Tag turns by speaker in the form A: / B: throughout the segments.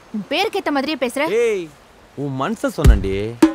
A: உன் பேருக்கு ஏத்த மாதிரியே பேசுற
B: ஏய் உன் மனச சொன்னண்டி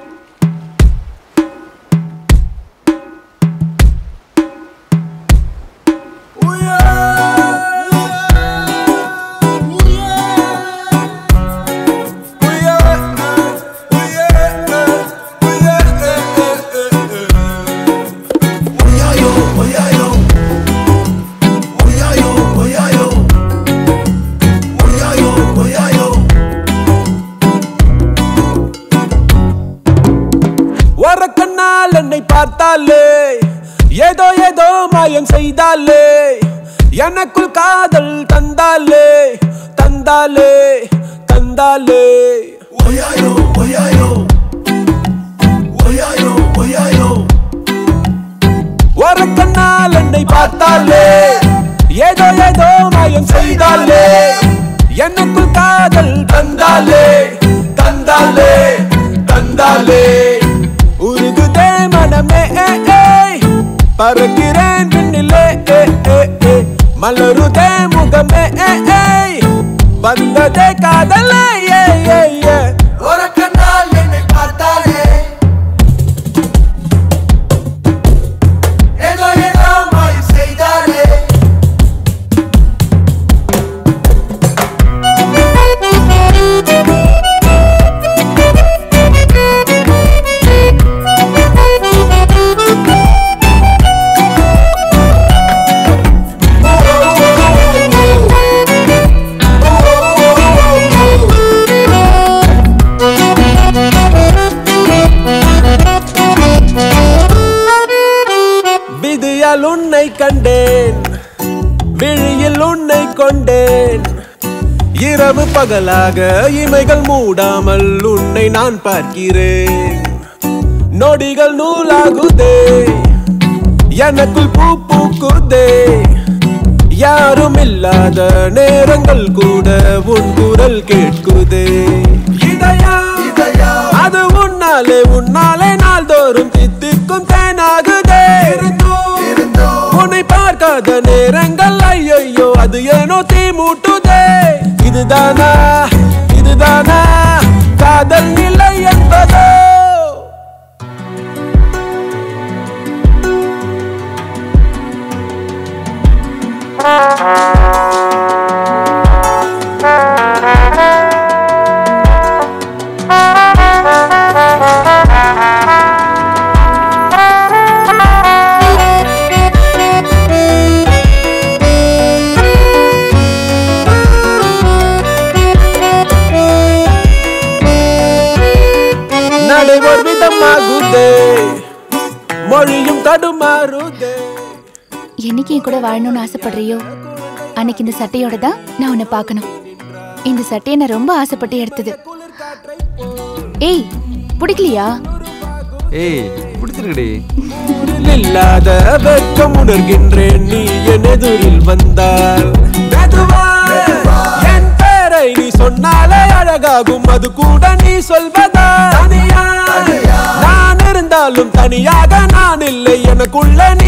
C: கண்ணால் என்னை பார்த்தாலே ஏதோ ஏதோ மாயம் செய்தாலே எனக்குள் காதல் தந்தாலே தந்தாலே தந்தாலே ஒரு கண்ணால் என்னை பார்த்தாலே ஏதோ ஏதோ மாயம் செய்தாலே எனக்குள் காதல் தந்தாலே தந்தாலே தந்தாலே உருகுதே மனமே ஏ, ஏய். பறக்கிறேன் விண்ணிலே ஏ, ஏ, ஏ. மலருதே முகமே ஏ, ஏய். வந்ததே காதலே ஏ, ஏ, ஏ.
D: ஒரு கண்ணால் என்னை பார்த்தாலே ஏதோ ஏதோ மாய் செய்தாலே
C: விதியால் உன்னை கண்டேன் விழியில் உன்னை கொண்டேன் இரவு பகலாக இமைகள் மூடாமல் உன்னை நான் பார்க்கிறேன் நொடிகள் நூலாகுதே எனக்குள் பூ பூக்குதே யாரும் இல்லாத நேரங்கள் கூட உன் குரல் கேட்குதே இதயா
D: இதயா
C: அது உன்னாலே உன்னாலே நாள்தோறும் தித்திக்கும் தேனாகுதே
D: இருந்தோ
C: உன்னை பார்க்காத நேரங்கள் ஐயோ அது ஏனோ தீ மூட்டுதே இதுதானா இதுதானா காதல் நிலை என்பதோ நடை ஒரு விதமாகுதே மொழியும் தடுமாறுதே
A: என்னைக்கு என் கூட வாழணும்னு ஆசைப்படுறியோ அன்னைக்கு இந்த சட்டையோட தான் நான் உன்னை பார்க்கணும் இந்த சட்டையை நான் ரொம்ப ஆசைப்பட்டு எடுத்தது ஏய் பிடிக்கலையா
B: ஏய் பிடிச்சிருக்குடி
C: ஊரில் இல்லாத வெட்கம் உணர்கின்றேன் நீ என் எதிரில் வந்தால் மெதுவா, என் பேரை நீ சொன்னாலே அழகாகும் அது கூட நீ சொல்வதா தனியா நான் இருந்தாலும் தனியாக நான் இல்லை எனக்குள்ள நீ